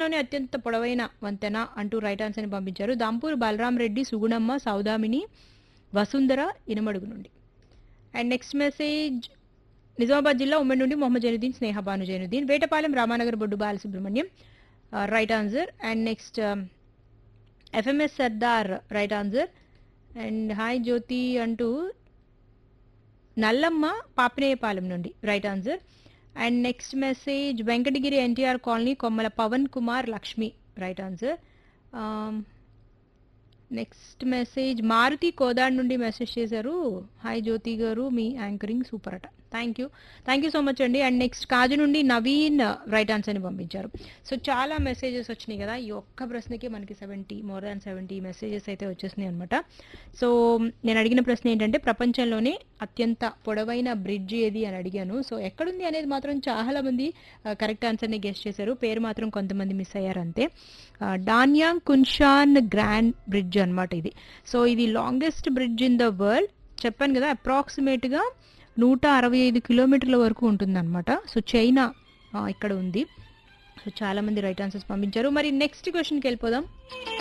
ప్రపంచంలోనే అత్యంత పొడవైన వంతెన అంటూ రైట్ ఆన్సర్ని పంపించారు దాంపూర్ బలరాం రెడ్డి సుగుణమ్మ సౌదామిని వసుంధర ఇనమడుగు నుండి అండ్ నెక్స్ట్ మెసేజ్ నిజామాబాద్ జిల్లా ఉమ్మడి నుండి Mohammed Zainuddin Sneha Bhanu Zainuddin Vetapalem Ramanagar Boddu Balasubrahmanyam right answer and next FMS Sardar right answer and hi Jyothi అంటూ నల్లమ్మ పాపినేయపాలెం నుండి right answer and next message Venkatagiri NTR colony Kommala Pavan Kumar Lakshmi right answer next message Maruthi Kodad నుండి మెసేజ్ చేశారు హాయ్ జ్యోతి గారు మీ యాంకరింగ్ సూపర్ అట thank you thank you so much అండి అండ్ నెక్స్ట్ కాజు నుండి Naveen right ఆన్సర్ని పంపించారు సో చాలా మెసేజెస్ వచ్చినాయి కదా ఈ ఒక్క ప్రశ్నకి మనకి seventy more than seventy messages అయితే వచ్చేసినాయి అనమాట సో నేను అడిగిన ప్రశ్న ఏంటంటే ప్రపంచంలోనే అత్యంత పొడవైన బ్రిడ్జ్ ఏది అని అడిగాను సో ఎక్కడుంది అనేది మాత్రం చాలా మంది కరెక్ట్ ఆన్సర్ని గెస్ట్ చేశారు పేరు మాత్రం కొంతమంది మిస్ అయ్యారు అంతే ఆ, డాన్యాంగ్ కున్షాన్ గ్రాండ్ బ్రిడ్జ్ అన్నమాట ఇది సో ఇది longest bridge in the world చెప్పాను కదా అప్రాక్సిమేట్గా నూట అరవై ఐదు కిలోమీటర్ల వరకు ఉంటుందన్నమాట సో చైనా ఆ, ఇక్కడ ఉంది సో చాలా మంది రైట్ ఆన్సర్స్ పంపించారు మరి నెక్స్ట్ క్వశ్చన్కి వెళ్ళిపోదాం